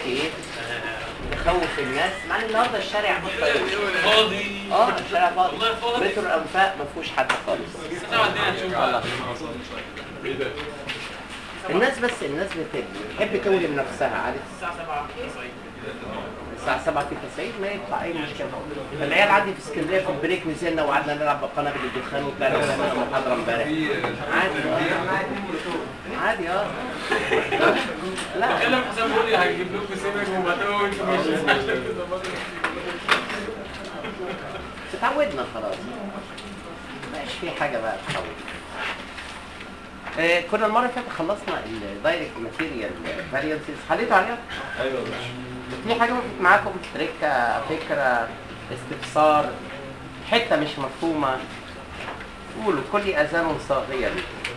ايه تخوف الناس مع ان النهارده الشارع فاضي اه الشارع فاضي والله فاضي. مترو الانفاق ما فيهوش حد خالص الساعة عندنا نشوف الناس بس الناس بت- بتحب تولم نفسها عارف الساعة 7 الساعة 7 في 90 ما يطلع أي مشكلة. العيال عندي في اسكندرية في البريك نزلنا وقعدنا نلعب بقنابل الدخان وطلعنا نعمل محاضرة امبارح. عادي آه. عادي اه. لا بكلم حسام بيقول لي هنجيب لكم سمك وبتاع وانتوا ماشيين عشان تظبطوا اتعودنا خلاص. مبقاش في حاجة بقى تخوف. آه، كنا المرة اللي فاتت خلصنا الدايركت ماتيريال فاريانسز حليتوا عليها؟ ايوه في حاجة وقفت معاكم تركة فكرة استفسار حتة مش مفهومة قولوا كل أذان صاغية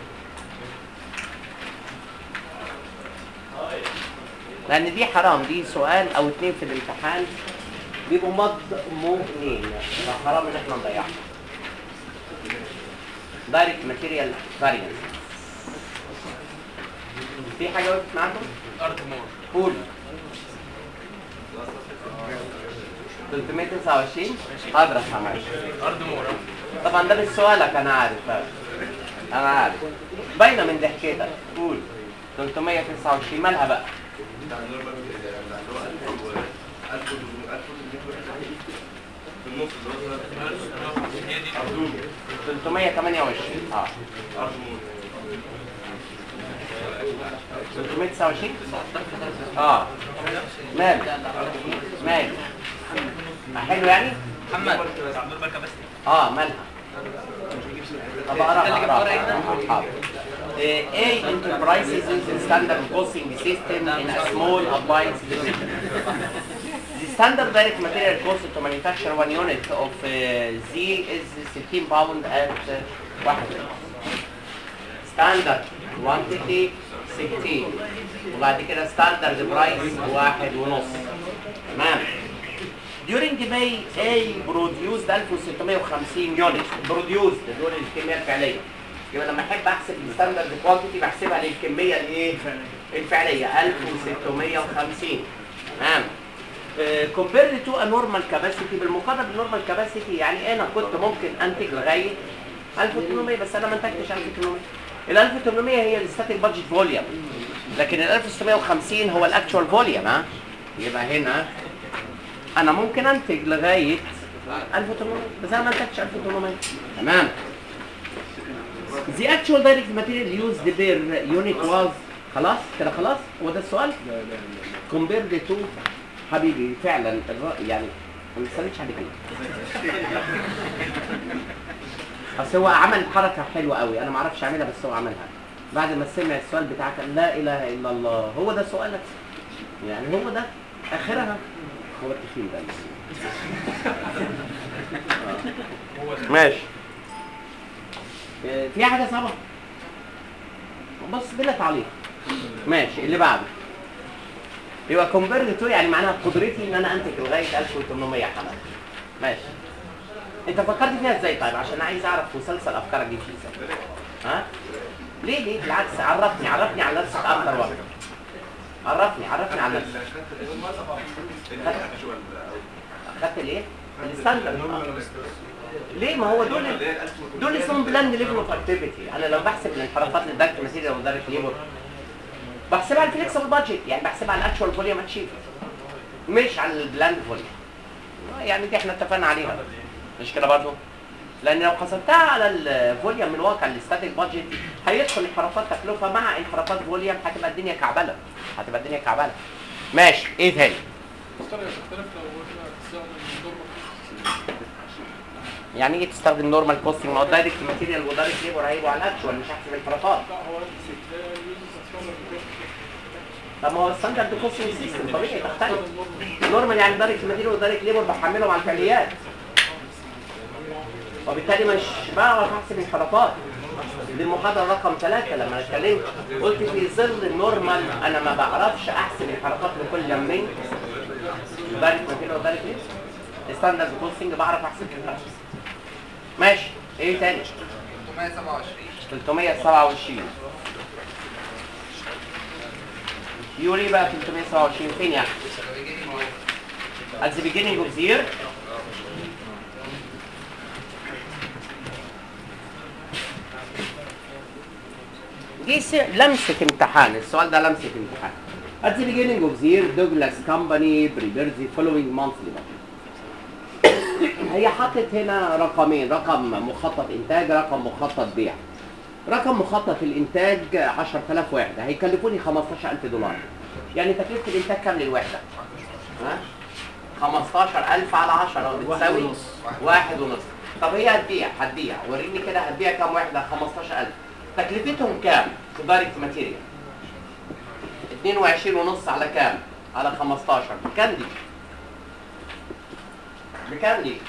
لأن دي حرام دي سؤال أو اتنين في الامتحان بيبقوا مضمونين فحرام إن احنا نضيعهم دايركت ماتيريال فاريانس في حاجة وقفت معاكم؟ ارض مور قولوا 329 حاضر حماش ارض مور طبعا ده مش سؤالك انا عارف انا عارف باينه من ضحكتك قول 329 مالها بقى هي دي 328 اه 329 اه ماله ماله حلو يعني محمد عمال بس اه مالها طب اقراها اقراها حاضر A enterprises uses standard costing system in a small appliance division. The standard direct material cost to manufacture one unit of uh, Z is 16 pound at uh, واحد. Standard quantity 16 وبعد كده standard price واحد ونص. تمام. During May A produced 1650 unit produced دول الكمية الفعلية يبقى لما احب احسب الستاندرد كوانتيتي بحسبها للكمية الايه؟ الفعلية 1650 تمام كومبيرد تو ا نورمال كاباسيتي بالمقارنة بالنورمال كاباسيتي يعني انا كنت ممكن انتج لغاية 1800 بس انا ما انتجتش 1800 ال 1800 هي الستاتيك بادجت فوليوم لكن ال 1650 هو الاكتشوال فوليوم ها يبقى هنا انا ممكن انتج لغايه 1800 بس انا ما انتجتش 1800 تمام The actual direct material used per unit was خلاص كده خلاص هو ده السؤال؟ compared to حبيبي فعلا الر- يعني ما بيسالكش على كده اصل هو عمل حركه حلوه قوي انا ما اعرفش اعملها بس هو عملها بعد ما سمع السؤال بتاعك قال لا اله الا الله هو ده سؤالك يعني هو ده اخرها هو التخين ده آه. ماشي آه، في حاجه صعبه بص بلا تعليق ماشي اللي بعده يبقى كومبيرد تو يعني معناها قدرتي ان انا انتج لغايه 1800 حلقه ماشي انت فكرت فيها ازاي طيب عشان عايز اعرف مسلسل افكارك دي فيه ازاي ها ليه ليه بالعكس عرفني عرفني عن نفسك اكتر واكتر عرفني عرفني عن نفسك خدت الايه الستاندرد ليه ما هو دول دول اسمهم بلاند ليفل اوف اكتيفيتي انا لو بحسب الانحرافات للدايركت ماتيريال والدايركت ليبر بحسبها على الفليكسبل بادجت يعني بحسبها على الاكشوال فوليوم اتشيف مش على البلاند فوليوم يعني دي احنا اتفقنا عليها مش كده برضه لان لو حسبتها على الفوليوم من واقع الاستاتيك بادجت هيدخل انحرافات تكلفه مع انحرافات فوليوم هتبقى الدنيا كعبله هتبقى الدنيا كعبله ماشي ايه تاني تختلف تختلف لو قلنا تستخدم نورمال يعني ايه تستخدم نورمال كوستنج ما هو دايركت ماتيريال ودايركت ليبر هيبقوا على الاكشوال مش هحسب انحرافات لا هو تلاقي يوزز ستاندرد طب ما هو الستاندرد كوستنج سيستم طبيعي تختلف نورمال يعني دايركت ماتيريال ودايركت ليبر بحملهم على الفعليات وبالتالي مش بعرف احسب انحرافات دي المحاضرة رقم ثلاثة لما اتكلمت قلت في ظل النورمال انا ما بعرفش احسب انحرافات لكل من دايركت ماتيريال ودايركت ليبر ستاندرد كوستنج بعرف احسب انحرافات ماشي ايه تاني 327 327 يقول ايه بقى 327 فين يعني؟ At the beginning of the year دي س- لمسة امتحان السؤال ده لمسة امتحان At the beginning of the year Douglas Company prepares the following monthly budget هي حطت هنا رقمين رقم مخطط انتاج رقم مخطط بيع رقم مخطط الانتاج 10000 وحده هيكلفوني 15000 دولار يعني تكلفه الانتاج كام للوحده ها 15000 على 10 بتساوي واحد ونص طب هي هتبيع هتبيع وريني كده هتبيع كام وحده 15000 تكلفتهم كام في دايركت ماتيريال 22 ونص على كام على 15 بكام دي بكام دي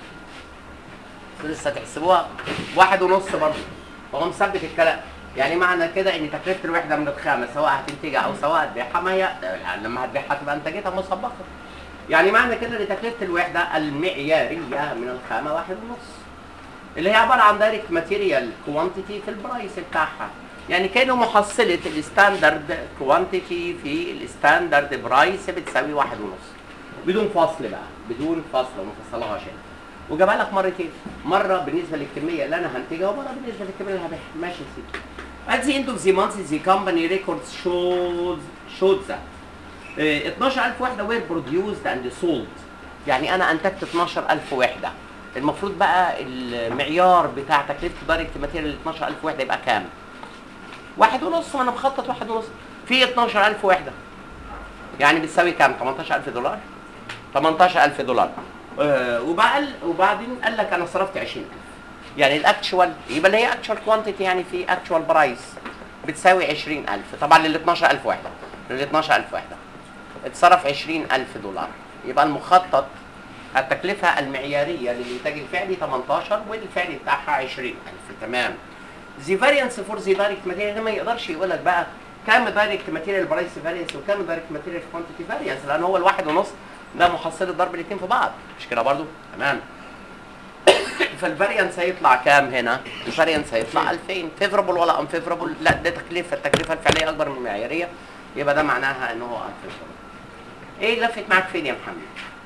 لسه تحسبوها واحد ونص برضه هو مثبت الكلام يعني معنى كده ان تكلفه الوحده من الخامه سواء هتنتجها او سواء هتبيعها ما هي يعني لما هتبيعها تبقى انتاجتها مسبقه يعني معنى كده ان تكلفه الوحده المعياريه من الخامه واحد ونص اللي هي عباره عن دايركت ماتيريال كوانتيتي في البرايس بتاعها يعني كانه محصله الستاندرد كوانتيتي في الستاندرد برايس بتساوي واحد ونص بدون فصل بقى بدون فصل وما فصلهاش هنا وجابها لك مرتين مره بالنسبه للكميه اللي انا هنتجها ومره بالنسبه للكميه اللي هبيعها ماشي يا سيدي At the end of the month, the company records shows showed that uh, 12000 وحده were produced and sold يعني انا انتجت 12000 وحده المفروض بقى المعيار بتاع تكلفه دايركت ماتيريال 12000 وحده يبقى كام؟ واحد ونص وانا مخطط واحد ونص في 12000 وحده يعني بتساوي كام 18000 دولار 18000 دولار آه وبقى وبعدين قال لك انا صرفت 20000 يعني الاكشوال يبقى اللي هي اكشوال كوانتيتي يعني في اكشوال برايس بتساوي 20000 طبعا لل 12000 وحده لل 12000 وحده اتصرف 20000 دولار يبقى المخطط التكلفة المعيارية للإنتاج الفعلي 18 والفعلي بتاعها 20000 تمام the variance for the direct material ده ما يقدرش يقول لك بقى كام دايركت ماتيريال برايس فارينس وكام دايركت ماتيريال كوانتيتي فارينس لان هو الواحد ونص ده محصله ضرب الاثنين في بعض مش كده برضو تمام فالفاريانس هيطلع كام هنا؟ الفاريانس هيطلع 2000 فيفربل ولا ان فيفربل؟ لا ده تكلفه التكلفه الفعليه اكبر من المعياريه يبقى ده معناها ان هو ان فيفربل. ايه لفت معاك فين يا محمد؟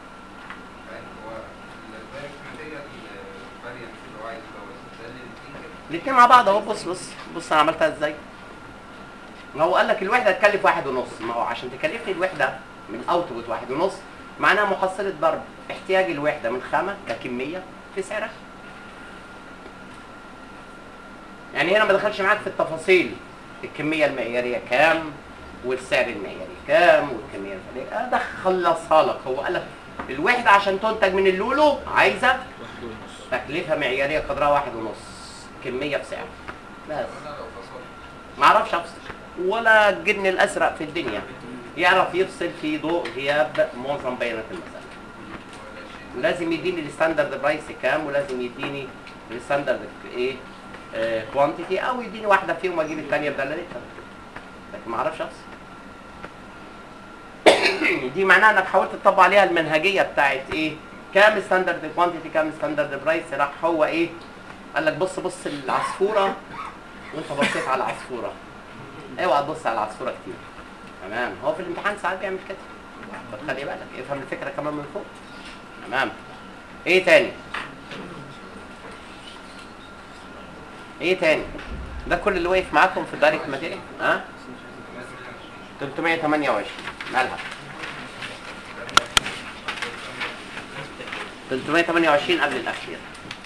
الاثنين مع بعض اهو بص بص بص انا عملتها ازاي؟ ما هو قال لك الوحده تكلف واحد ونص ما هو عشان تكلفني الوحده من اوتبوت واحد ونص معناها محصله ضرب احتياج الوحده من خامه ككميه في سعرها يعني هنا ما دخلش معاك في التفاصيل الكميه المعياريه كام والسعر المعياري كام والكميه الفعليه آه ده خلصها لك هو قال لك الوحده عشان تنتج من اللولو عايزه تكلفه معياريه قدرها واحد ونص كميه بسعر بس ما اعرفش افصل ولا الجن الازرق في الدنيا يعرف يفصل في ضوء غياب معظم بيانات المساله لازم يديني الستاندرد برايس كام ولازم يديني الستاندرد ايه كوانتيتي او يديني واحده فيهم واجيب الثانيه بدلالتها لكن ما اعرفش افصل دي معناها انك حاولت تطبق عليها المنهجيه بتاعت ايه كام ستاندرد كوانتيتي كام ستاندرد برايس راح هو ايه قال لك بص بص العصفوره وانت بصيت على العصفوره اوعى تبص على العصفوره كتير تمام هو في الامتحان ساعات بيعمل كده فخلي بالك افهم الفكره كمان من فوق تمام ايه تاني ايه تاني ده كل اللي واقف معاكم في الدايركت ماتيريال ها 328 مالها 328 قبل الاخير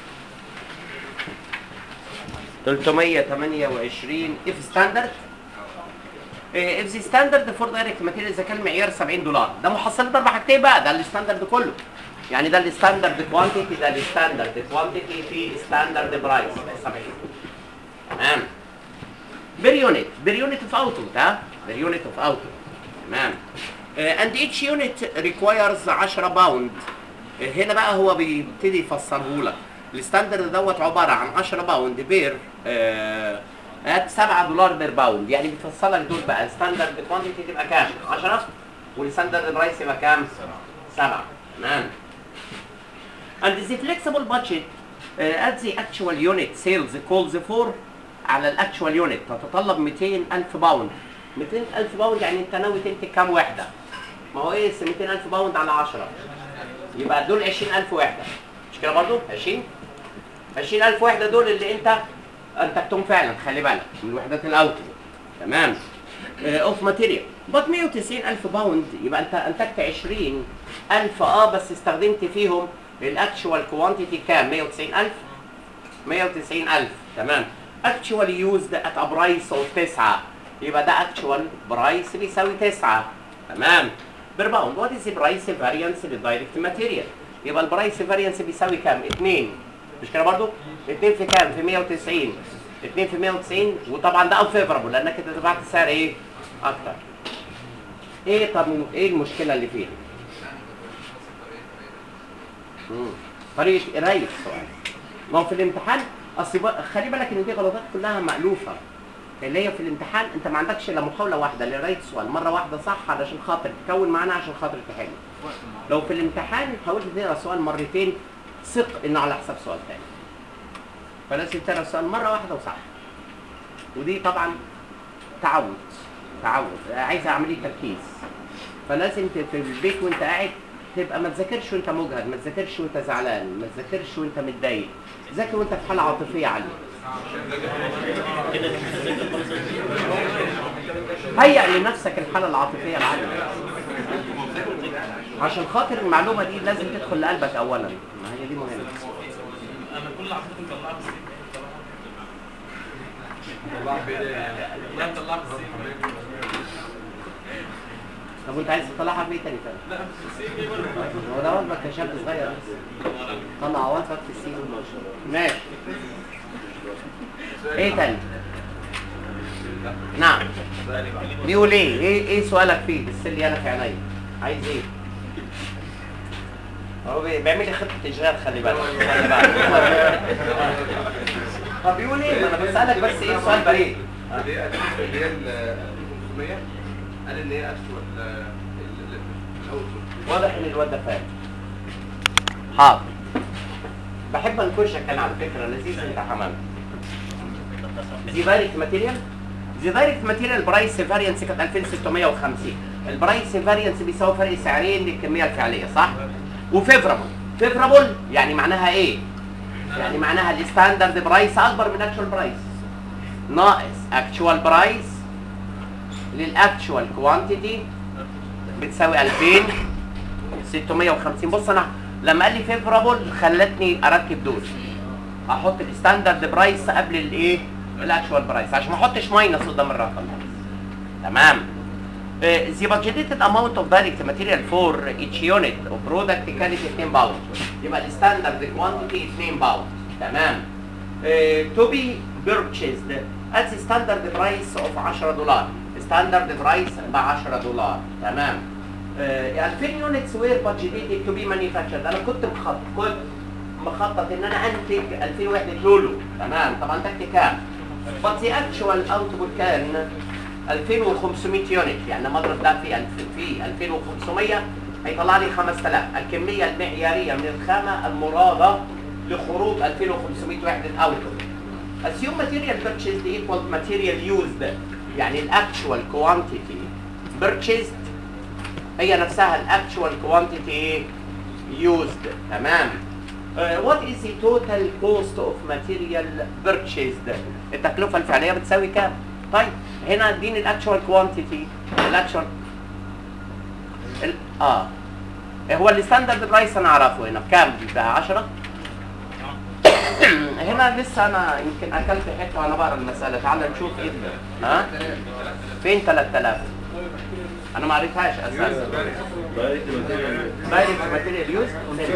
328 اف ستاندرد اف زي ستاندرد فور دايركت ماتيريال اذا كان معيار 70 دولار ده محصله اربع حاجتين بقى ده الستاندرد كله يعني ده الستاندرد كوانتيتي ده الستاندرد كوانتيتي في ستاندرد برايس 70 تمام بير يونت بير يونت اوف اوتبوت ها بير يونت اوف اوتبوت تمام اند ايتش يونت ريكوايرز 10 باوند هنا بقى هو بيبتدي يفسره لك الستاندرد دوت عباره عن 10 باوند بير آه هات 7 دولار بير باوند يعني بيفصل لك دول بقى الستاندرد كوانتيتي تبقى كام 10 والستاندرد برايس يبقى كام 7 تمام and the flexible budget uh, at the actual unit sales calls for على الاكشوال يونت تتطلب 200 الف باوند 200000 باوند يعني انت ناوي تنتج كام وحده ما هو ايه 200000 باوند على 10 يبقى دول 20000 وحده مش كده برضو 20 20000 وحده دول اللي انت انتجتهم فعلا خلي بالك من وحدات الاوتو تمام اوف ماتيريال بط 190000 باوند يبقى انت انتجت 20000 اه بس استخدمت فيهم الاكشوال كوانتيتي كام 190000 190000 تمام actually used at a price of 9 يبقى ده actual price بيساوي 9 تمام برباوند what is the price variance للدايركت ماتيريال يبقى البرايس فاريانس بيساوي كام 2 مش كده برضو 2 في كام في 190 2 في 190 وطبعا ده unfavorable لانك انت دفعت سعر ايه اكتر ايه طب ايه المشكله اللي فيها مم. طريقه قرايه السؤال ما هو في الامتحان اصل بق- خلي بالك ان دي غلطات كلها مألوفه اللي هي في الامتحان انت ما عندكش الا محاوله واحده لقرايه السؤال مره واحده صح علشان خاطر تكون معانا عشان خاطر تحل لو في الامتحان حاولت تقرا السؤال مرتين ثق انه على حساب سؤال تاني فلازم تقرا السؤال مره واحده وصح ودي طبعا تعود تعود عايزه عمليه تركيز فلازم ت- في البيت وانت قاعد تبقى ما تذاكرش وانت مجهد ما تذاكرش وانت زعلان ما تذاكرش وانت متضايق ذاكر وانت في حاله عاطفيه عاليه هيئ لنفسك الحاله العاطفيه العاليه عشان خاطر المعلومه دي لازم تدخل لقلبك اولا ما هي دي مهمه انا كل عقدتي مطلعها بالسين والله مطلعها بالسين طب وانت عايز تطلعها في ايه تاني تاني؟ لا بالسين دي برضه هو ده والله كشاب صغير طلع عوضك في السين ماشي ايه تاني؟ نعم بيقول ايه؟ ايه ايه سؤالك فيه؟ بالسلي انا في عينيا عايز ايه؟ هو بي- بيعمل لي خطه اشغال خلي بالك خلي بالك طب بيقول ايه؟ ما انا بسالك بس ايه سؤال بريء اللي هي اللي هي ال 500 قال ان هي اكشوال الاوتبوت واضح ان الواد ده فاهم حاضر بحب انكشك انا على فكره لذيذ انت حمام دي دايركت ماتيريال دي دايركت ماتيريال برايس فاريانس كانت 2650 البرايس فاريانس بيساوي فرق سعرين للكميه الفعليه صح وفيفرابل فيفرابل يعني معناها ايه يعني معناها الستاندرد برايس اكبر من اكشوال برايس ناقص اكشوال برايس للاكشوال كوانتيتي بتساوي 2650 بص انا لما قال لي فيفرابل خلتني اركب دول احط الستاندرد برايس قبل الايه الاكشوال برايس عشان ما احطش ماينس قدام الرقم تمام the budgeted amount of direct material for each unit of product كانت 2 باوند يبقى الستاندرد كوانتيتي 2 باوند تمام to be purchased at the standard price of 10 دولار standard price ب 10 دولار تمام آه، 2000 يونتس وير budgeted to be manufactured انا كنت مخطط كنت مخطط ان انا انتج 2000 وحده لولو تمام طبعا انتجت كام؟ but the actual output كان 2500 يونت يعني لما اضرب ده في 1000 في 2500 هيطلع لي 5000 الكميه المعياريه من الخامه المراده لخروج 2500 وحده اوتبوت assume material purchased equal material used يعني الاكشوال كوانتيتي purchased هي نفسها الاكشوال كوانتيتي used تمام Uh, what is the total cost of material purchased التكلفة الفعلية بتساوي كام؟ طيب هنا اديني الاكشوال كوانتيتي الاكشوال ال... اه هو الستاندرد برايس انا اعرفه هنا بكام؟ ب 10 هنا لسه انا يمكن اكلت حته وانا بقرا المساله تعال نشوف ايه ده ها فين 3000 انا ما قريتهاش اساسا دايركت ماتيريال يوز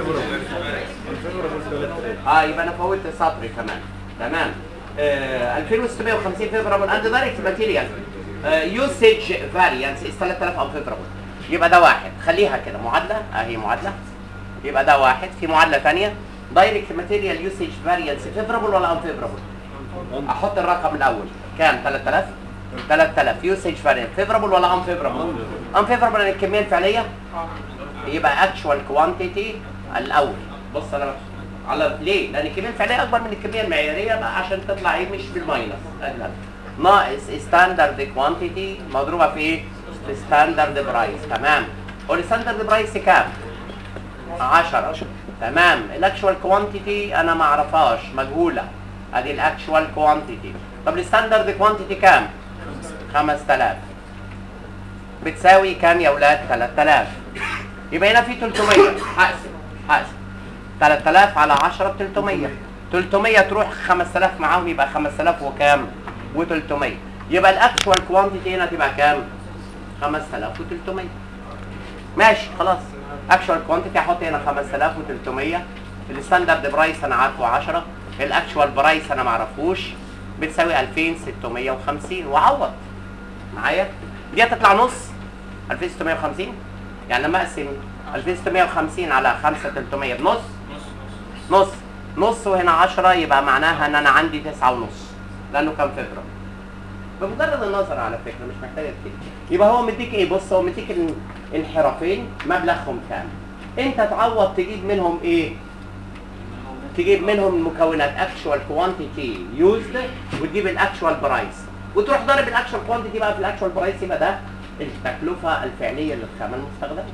اه يبقى انا فوتت سطر كمان تمام آه 2650 فيفرابل اند دايركت ماتيريال يوسج فاريانس 3000 او فيفرابل يبقى ده واحد خليها كده معادله اهي معادله يبقى ده واحد في معادله ثانيه دايركت ماتيريال يوسج فاريانس فيفرابل ولا ان فيفرابل احط الرقم الاول كام 3000 3000 يوسج فاريانس فيفرابل ولا ان فيفرابل ان فيفرابل الكميه الفعليه يبقى اكشوال كوانتيتي الاول بص انا على ليه؟ لان الكميه الفعليه اكبر من الكميه المعياريه بقى عشان تطلع ايه مش بالماينس أجل. ناقص ستاندرد كوانتيتي مضروبه في ايه؟ في ستاندرد برايس تمام والستاندرد برايس كام؟ 10 تمام الاكشوال كوانتيتي انا ما اعرفهاش مجهوله ادي الاكشوال كوانتيتي طب الستاندرد كوانتيتي كام 5000 بتساوي كام يا اولاد 3000 يبقى هنا في 300 هقسم هقسم 3000 على 10 ب 300 300 تروح 5000 معاهم يبقى 5000 وكام و300 يبقى الاكشوال كوانتيتي هنا تبقى كام 5300 ماشي خلاص اكشوال كوانتيتي هحط هنا 5300 الستاندرد برايس انا عارفه 10 الاكشوال برايس انا ما اعرفوش بتساوي 2650 وعوض معايا دي هتطلع نص 2650 يعني لما اقسم 2650 على 5300 بنص نص نص وهنا 10 يبقى معناها ان انا عندي 9 ونص لانه كان فبراير بمجرد النظر على فكره مش محتاجه كتير يبقى هو مديك ايه بص هو مديك ال- انحرافين مبلغهم كام انت تعوض تجيب منهم ايه تجيب منهم المكونات اكشوال كوانتيتي يوزد وتجيب الاكشوال برايس وتروح ضارب الاكشوال كوانتيتي بقى في الاكشوال برايس يبقى ده التكلفه الفعليه للخامه المستخدمه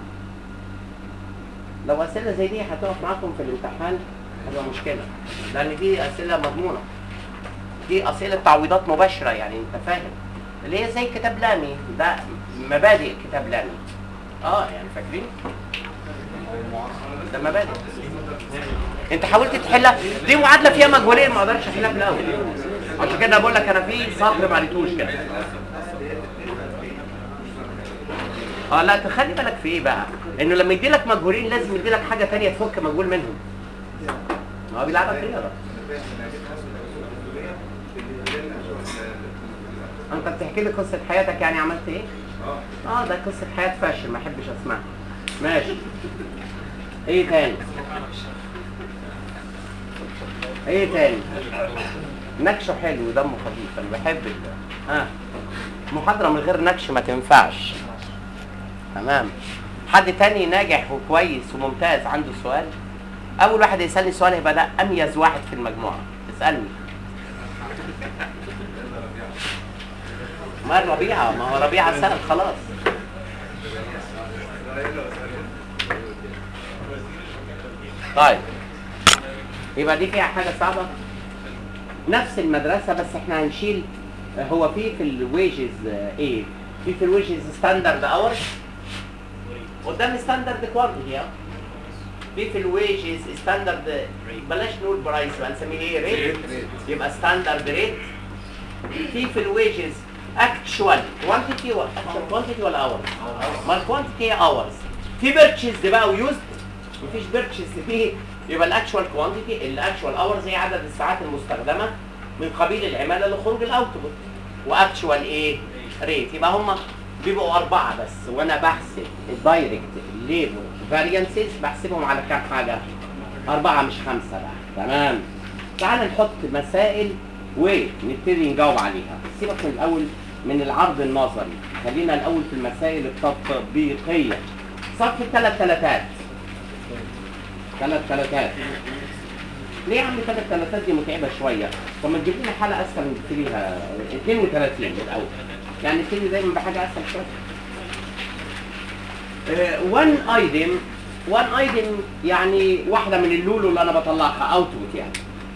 لو اسئله زي دي هتقف معاكم في الامتحان هتبقى مشكله لان دي اسئله مضمونه دي اسئله تعويضات مباشره يعني انت فاهم اللي هي زي كتاب لامي ده مبادئ كتاب لامي اه يعني فاكرين ده مبادئ انت حاولت تحلها دي معادله فيها مجهولين ما اقدرش احلها في الاول عشان كده بقول لك انا في سطر ما قريتوش كده اه لا تخلي بالك في ايه بقى انه لما يدي لك مجهولين لازم يدي لك حاجه ثانيه تفك مجهول منهم هو بيلعبك رياضه انت بتحكي لي قصه حياتك يعني عملت ايه اه ده قصه حياه فاشل ما احبش اسمعها ماشي ايه تاني ايه تاني نكشه حلو ودمه خفيف انا بحب ال- ها محاضره من غير نكش ما تنفعش تمام حد تاني ناجح وكويس وممتاز عنده سؤال اول واحد يسالني سؤال يبقى ده اميز واحد في المجموعه اسالني ما ربيعه ما هو ربيعه سال خلاص طيب يبقى دي فيها حاجه صعبه نفس المدرسه بس احنا هنشيل هو في في الويجز ايه في في الويجز ستاندرد اورز قدام ستاندرد كوانتيتي اه في في الويجز ستاندرد بلاش نقول برايس بقى نسميه ايه ريت يبقى ستاندرد ريت في في الويجز اكشوال كوانتيتي اكشوال كوانتيتي ولا اورز ما الكوانتيتي اورز في بيرتشيز بقى ويوزد مفيش بيرتشيز فيه يبقى الاكشوال كوانتيتي الاكشوال اورز هي عدد الساعات المستخدمه من قبيل العماله لخروج الاوتبوت واكشوال ايه ريت يبقى هم بيبقوا اربعه بس وانا بحسب الدايركت ليبر فاريانسز بحسبهم على كام حاجه اربعه مش خمسه بقى تمام تعال نحط مسائل ونبتدي نجاوب عليها سيبك من الاول من العرض النظري خلينا الاول في المسائل التطبيقيه صف ثلاث ثلاثات ثلاث ثلاثات ليه يا عم ثلاث ثلاثات دي متعبه شويه طب ما تجيب لنا حاله اسهل نبتديها 32 من الاول يعني نبتدي دايما بحاجه اسهل شويه وان ايتم وان ايتم يعني واحده من اللولو اللي انا بطلعها اوتبوت يعني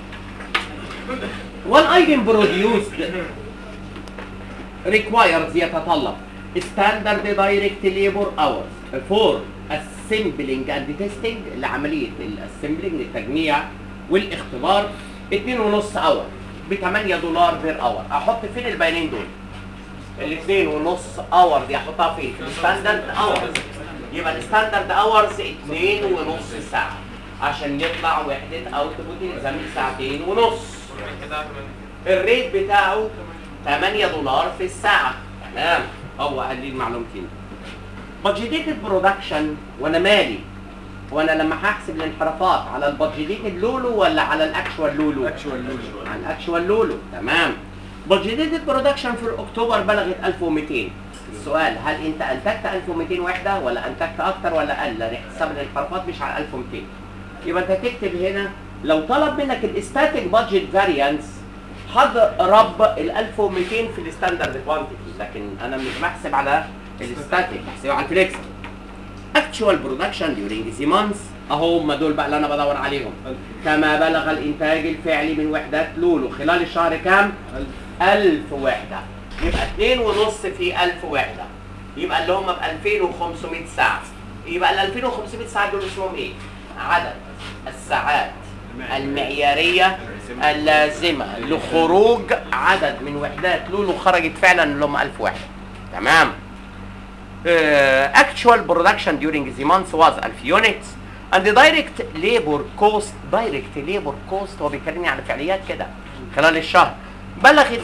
وان ايتم بروديوسد requires يتطلب standard direct labor hours for assembling and testing لعملية الاسمبلينج التجميع والاختبار 2.5 اور ب 8 دولار بير اور احط فين البيانين دول؟ الاثنين ونص اور دي احطها فين؟ في الستاندرد اورز يبقى الستاندرد اورز اتنين ونص ساعة عشان يطلع وحدة اوتبوت يلزم ساعتين ونص الريت بتاعه 8 دولار في الساعة تمام هو قال لي المعلومتين بادجيتد برودكشن وانا مالي وانا لما هحسب الانحرافات على البادجيتد لولو ولا على الاكشوال لولو؟ اكشوال لولو على الاكشوال لولو تمام بادجيتد برودكشن في اكتوبر بلغت 1200 السؤال هل انت انتجت 1200 وحده ولا انتجت اكتر ولا اقل؟ لان حساب الانحرافات مش على 1200 يبقى انت تكتب هنا لو طلب منك الاستاتيك بادجت فاريانس هضرب ال 1200 في الستاندرد كوانتيتي لكن انا مش بحسب على الستاتيك بحسب على الفليكس اكتشوال برودكشن ديورينج ذا مانث اهو هم دول بقى اللي انا بدور عليهم كما بلغ الانتاج الفعلي من وحدات لولو خلال الشهر كام 1000 وحده يبقى 2 ونص في 1000 وحده يبقى اللي هم ب 2500 ساعه يبقى ال 2500 ساعه دول اسمهم ايه عدد الساعات المعياريه اللازمه لخروج عدد من وحدات لولو خرجت فعلا اللي هم 1000 وحده تمام uh, actual production during the month was 1000 units and the direct labor cost direct labor cost هو بيكلمني على فعليات كده خلال الشهر بلغت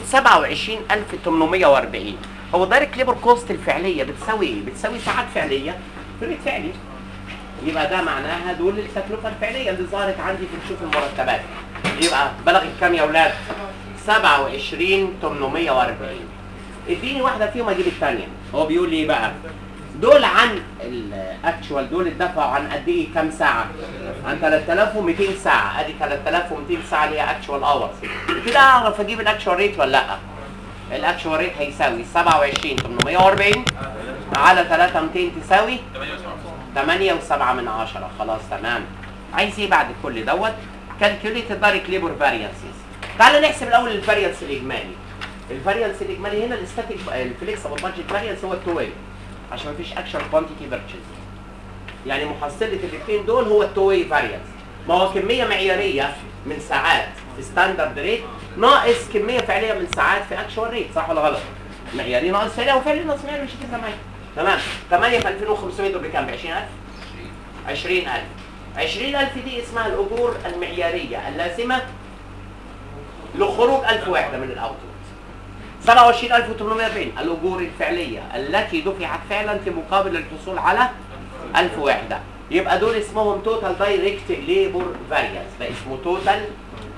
27840 هو direct labor cost الفعليه بتساوي ايه؟ بتساوي ساعات فعليه في ريت فعلي يبقى ده معناها دول التكلفه الفعليه اللي ظهرت عندي في نشوف المرتبات يبقى بلغت كام يا اولاد 27840 اديني واحده فيهم اجيب الثانيه هو بيقول لي ايه بقى دول عن الاكشوال دول اتدفعوا عن قد ايه كام ساعه عن 3200 ساعه ادي 3200 ساعه اللي هي اكشوال اورز كده اعرف اجيب الاكشوال ريت ولا لا الاكشوال ريت هيساوي 27840 على 3200 تساوي 8 و7 من 10 خلاص تمام عايز ايه بعد كل دوت كالكوليت الدايركت ليبر فاريانسز تعال نحسب الاول الفاريانس الاجمالي الفاريانس الاجمالي هنا الاستاتيك الفليكسبل بادجت فاريانس هو التويل عشان مفيش اكشن كوانتيتي بيرتشيز يعني محصله الاثنين دول هو التوي فاريانس ما هو كميه معياريه من ساعات في ستاندرد ريت ناقص كميه فعليه من ساعات في اكشوال ريت صح ولا غلط؟ معياري ناقص فعلي وفعلي ناقص معياري مش هتفرق معايا تمام 8 في 2500 دول بكام؟ ب 20000 20000 20000 دي اسمها الاجور المعياريه اللازمه لخروج 1000 وحده من الاوتبوت 27840 الاجور الفعليه التي دفعت فعلا في مقابل الحصول على 1000 وحده يبقى دول اسمهم توتال دايركت ليبر فاريانس ده اسمه توتال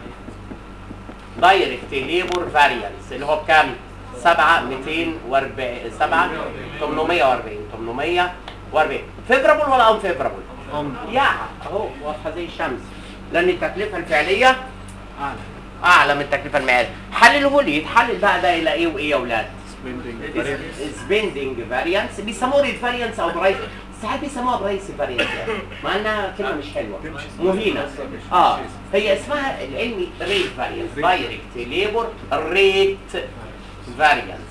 دايركت ليبر فاريانس اللي هو بكام 7 240 7 840 840 فيفرابل ولا ان فيفرابل يا اهو واضحه زي الشمس لان التكلفه الفعليه اعلى اعلى من التكلفه المعياريه حلله لي يتحلل بقى ده الى ايه وايه يا اولاد سبيندنج فاريانس بيسموه ريت فاريانس او برايس ساعات بيسموها برايس فاريانس يعني مع انها كلمه مش حلوه مهينه اه هي اسمها العلمي ريت فاريانس دايركت ليبر ريت فاريانس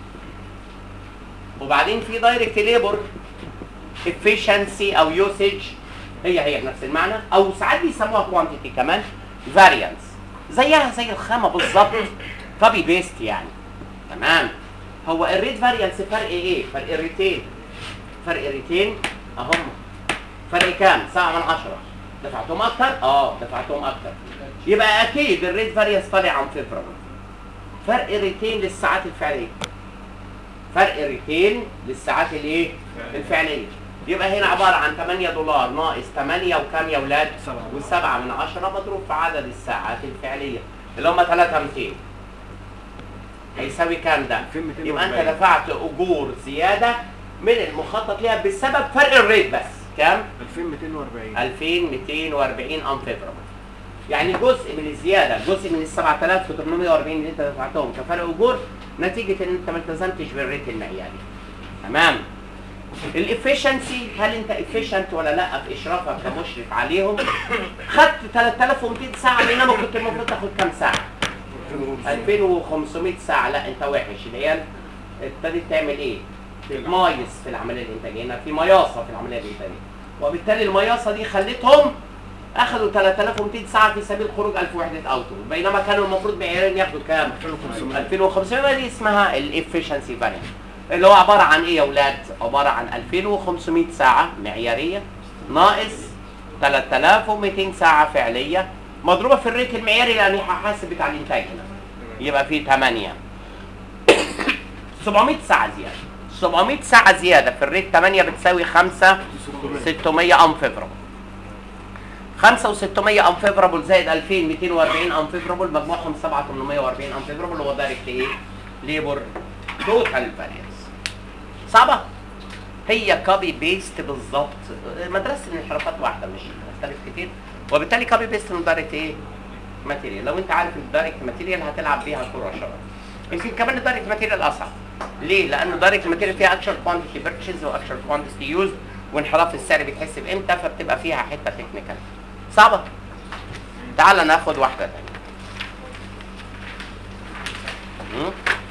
وبعدين في دايركت ليبر efficiency او يوسج هي هي بنفس المعنى او ساعات بيسموها كوانتيتي كمان فاريانس زيها زي الخامه بالظبط كوبي بيست يعني تمام هو الريت فاريانس فرق ايه فرق ريتين فرق ريتين اهم فرق كام سبعة من عشرة دفعتهم اكتر اه دفعتهم اكتر يبقى اكيد الريت فاريانس طالع عن فيفرابل فرق ريتين للساعات الفعليه فرق ريتين للساعات الايه الفعليه يبقى هنا عباره عن 8 دولار ناقص 8 وكام يا اولاد سبعة. و7 من عشرة مضروب في عدد الساعات الفعليه اللي هم 3200 هيساوي كام ده 2240. يبقى انت دفعت اجور زياده من المخطط ليها بسبب فرق الريت بس كام 2240 2240 انفيفربل يعني جزء من الزياده جزء من ال 7840 اللي انت دفعتهم كفرق اجور نتيجه ان انت ما التزمتش بالريت المعياري تمام الافشنسي هل انت افيشنت ولا لا في اشرافك كمشرف عليهم خدت 3200 ساعه بينما كنت المفروض تاخد كام ساعه 2500 ساعه لا انت وحش العيال ابتدت تعمل ايه تتمايص في العمليه الانتاجيه هنا في مياصه في العمليه الانتاجيه وبالتالي المياصه دي خلتهم اخذوا 3200 ساعه في سبيل خروج 1000 وحده اوتو بينما كانوا المفروض معيارين ياخدوا كام 2500 2500 دي اسمها الافشنسي فاريانت اللي هو عباره عن ايه يا اولاد عباره عن 2500 ساعه معياريه ناقص 3200 ساعه فعليه مضروبه في الريت المعياري لاني هحاسب بتاع الانتاج هنا يبقى في 8 700 ساعه زياده 700 ساعه زياده في الريت 8 بتساوي 5 600 انفيفربل 5 و600 انفيفربل زائد 2240 انفيفربل مجموعهم 7840 انفيفربل هو دايركت ايه؟ ليبر توتال فاريانس صعبه هي كوبي بيست بالظبط مدرسه الانحرافات واحده مش مختلف كتير وبالتالي كوبي بيست من دايركت ايه؟ ماتيريال لو انت عارف الدايركت ماتيريال هتلعب بيها كوره شباب يمكن كمان الدايركت ماتيريال اصعب ليه؟ لانه الدايركت ماتيريال فيها اكشن كوانتيتي بيرتشيز واكشن كوانتيتي يوز وانحراف السعر بيتحس بامتى فبتبقى فيها حته تكنيكال صعبه تعال ناخد واحده ثانيه مم؟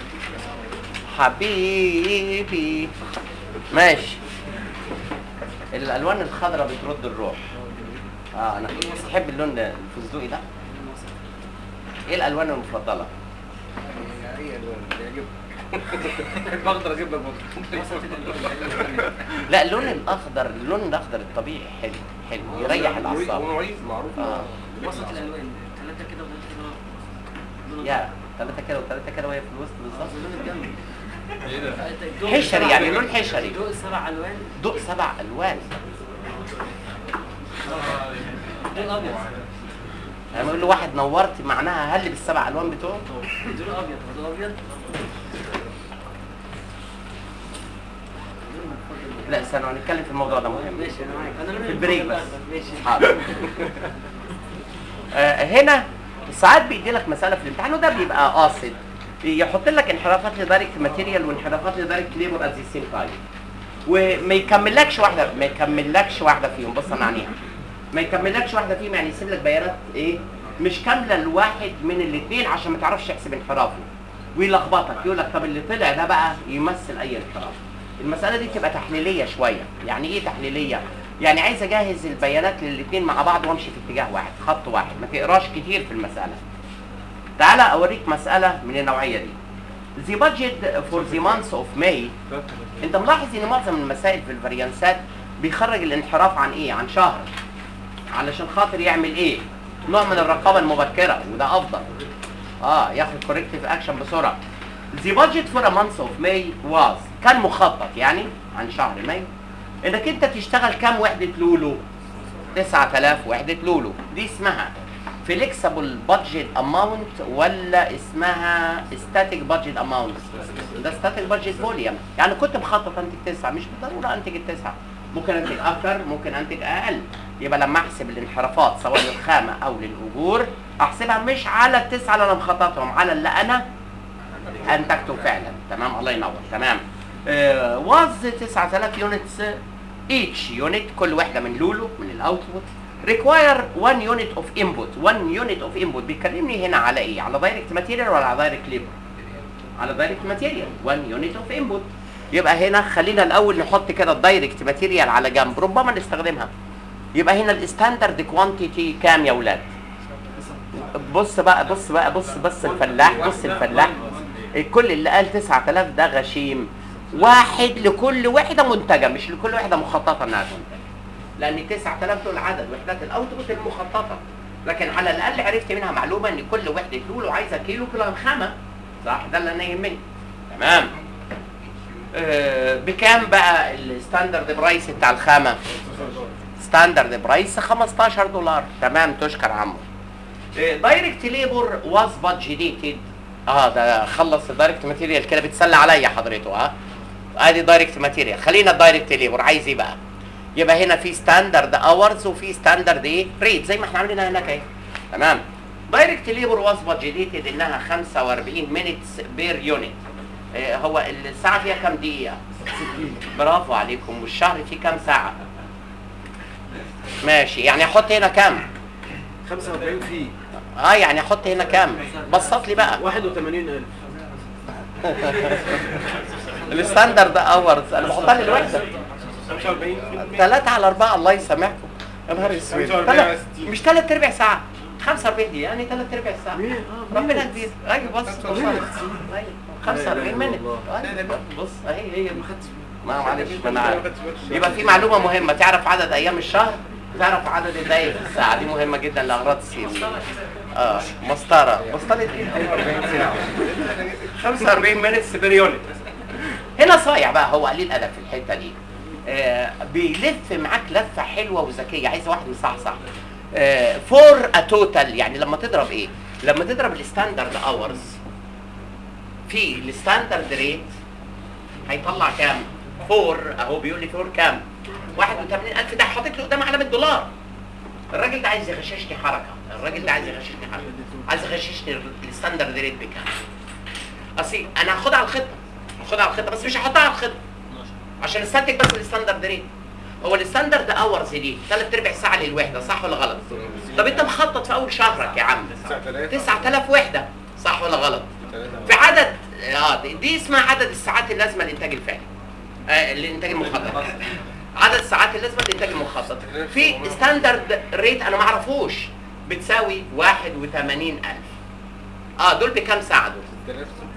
حبيبي ماشي الالوان الخضراء بترد الروح اه انا بحب اللون ده الفستقي ده ايه الالوان المفضله اي الوان اللي يعجبك بقدر اجيب لك لا اللون الاخضر اللون الاخضر الطبيعي حلو حلو يريح الاعصاب ونوعين معروف آه. وسط الالوان ثلاثه كده وثلاثه كده لون يا ثلاثة كده وثلاثة كده وهي في الوسط بالظبط لون الجنب حشري يعني لون حشري ضوء سبع الوان ضوء سبع الوان ضوء ابيض لما يقول له واحد نورت معناها هل بالسبع الوان بتوعه ضوء ابيض ضوء ابيض لا استنى هنتكلم في الموضوع ده مهم ماشي انا معاك انا لون في البريك بس. ماشي حاضر آه، هنا ساعات بيدي لك مساله في الامتحان وده بيبقى قاصد يحط لك انحرافات لدايركت ماتيريال وانحرافات لدايركت ليبر ات ذا سيم تايم وما يكملكش واحده ما يكملكش واحده فيهم بص انا عنيها ما يكملكش واحده فيهم يعني يسيب لك بيانات ايه مش كامله لواحد من الاثنين عشان ما تعرفش تحسب انحرافه ويلخبطك يقول لك طب اللي طلع ده بقى يمثل اي انحراف المساله دي بتبقى تحليليه شويه يعني ايه تحليليه يعني عايز اجهز البيانات للاثنين مع بعض وامشي في اتجاه واحد خط واحد ما تقراش كتير في المساله تعالى اوريك مساله من النوعيه دي The budget for the month of May انت ملاحظ ان معظم المسائل في الفاريانسات بيخرج الانحراف عن ايه عن شهر علشان خاطر يعمل ايه نوع من الرقابه المبكره وده افضل اه ياخد كوركتيف اكشن بسرعه The budget for a month of May was كان مخطط يعني عن شهر مايو انك انت تشتغل كام وحده لولو 9000 وحده لولو دي اسمها فليكسبل بادجت اماونت ولا اسمها ستاتيك بادجت اماونت ده ستاتيك بادجت فوليوم يعني كنت مخطط انتج تسعه مش بالضروره انتج التسعه ممكن انتج اكتر ممكن انتج اقل يبقى لما احسب الانحرافات سواء للخامه او للاجور احسبها مش على التسعه اللي انا مخططهم على اللي انا انتجته فعلا تمام الله ينور تمام واز 9000 يونتس each يونت كل واحده من لولو من الاوتبوت require 1 unit of input 1 unit of input بيكلمني هنا على ايه على دايركت ماتيريال ولا على دايركت ليبر على دايركت ماتيريال 1 unit of input يبقى هنا خلينا الاول نحط كده الدايركت ماتيريال على جنب ربما نستخدمها يبقى هنا الستاندرد كوانتيتي كام يا ولاد بص بقى بص بقى بص بص الفلاح بص الفلاح الكل اللي قال 9000 ده غشيم واحد لكل وحده منتجه مش لكل وحده مخططه انها تنتج لان 9000 دول عدد وحدات الاوتبوت المخططه لكن على الاقل عرفت منها معلومه ان كل وحده لولو عايزه كيلو كيلو خامه صح ده اللي انا يهمني تمام آه بكام بقى الستاندرد برايس بتاع الخامه ستاندرد برايس 15 دولار تمام تشكر عمو دايركت ليبر واز بادجيتد اه ده خلص الدايركت ماتيريال كده بتسلى عليا حضرته ها ادي دايركت ماتيريال خلينا الدايركت ليبر عايز ايه بقى يبقى هنا في ستاندرد اورز وفي ستاندرد ايه ريت زي ما احنا عاملينها هناك اهي تمام دايركت ليبر واز بادجيتد انها 45 مينتس بير يونت هو الساعه فيها كام دقيقه برافو عليكم والشهر فيه كام ساعه ماشي يعني احط هنا كام 45 فيه اه يعني احط هنا كام بسط لي بقى 81000 الستاندرد اورز انا بحطها للوحده 45 ثلاثة على أربعة الله يسامحكم يا نهار اسود 45 تلات- على 60. مش ثلاث أرباع ساعة 45 دقيقة يعني ثلاث أرباع ساعة مية، آه، ربنا مية. كبير أيوه بص بص 45 أيوه 45 لا إله منت إلا الله. أيوة، بص أهي هي ما خدتش ما معلش ما أنا ما عارف خدتش بالي. يبقى في معلومة مهمة تعرف عدد أيام الشهر تعرف عدد الدقايق في الساعة دي مهمة جدا لأغراض السير اه مسطرة مسطرة ايه 45 ساعة 45 مينتس بير يونت هنا صايع بقى هو قليل ادب في الحته دي آه بيلف معاك لفه حلوه وذكيه عايز واحد مصحصح آه فور ا توتال يعني لما تضرب ايه لما تضرب الستاندرد اورز في الستاندرد ريت هيطلع كام فور اهو بيقول لي فور كام 81000 ده حاطط له قدام علامه دولار الراجل ده عايز يغششني حركه الراجل ده عايز يغششني حركه عايز يغششني الستاندرد ريت بكام اصل انا هاخدها على الخطه هاخدها على الخطه بس مش هحطها على الخطه عشان استنتج بس الستاندرد ريت هو الستاندرد اورز دي ثلاث ارباع ساعه للوحده صح ولا غلط طب انت مخطط في اول شهرك يا عم 9000 وحده صح ولا غلط في عدد اه دي- دي اسمها عدد الساعات اللازمه للانتاج الفعلي آه الانتاج المخطط عدد الساعات اللازمه للانتاج المخطط في ستاندرد ريت انا ما اعرفوش بتساوي 81000 اه دول بكام ساعه دول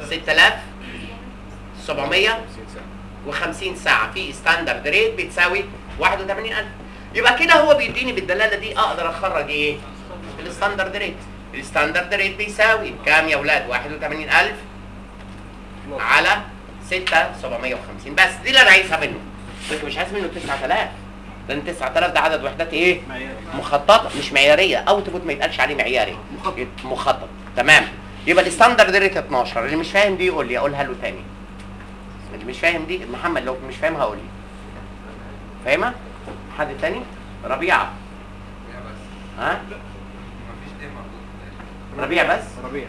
6750 ساعه في ستاندرد ريت بتساوي 81000 يبقى كده هو بيديني بالدلاله دي اقدر اخرج ايه الستاندرد ريت الستاندرد ريت بيساوي كام يا اولاد 81000 على 6750 بس دي اللي انا عايزها منه لكن مش عايز منه 9000 لان 9000 ده عدد وحدات ايه معياري. مخططه مش معياريه اوتبوت ما يتقالش عليه معياري مخطط. مخطط تمام يبقى الستاندرد ريت 12 اللي مش فاهم دي يقول لي اقولها له تاني اللي مش فاهم دي محمد لو مش فاهم هقول لي فاهمه حد تاني ربيعه ها ربيع بس ربيع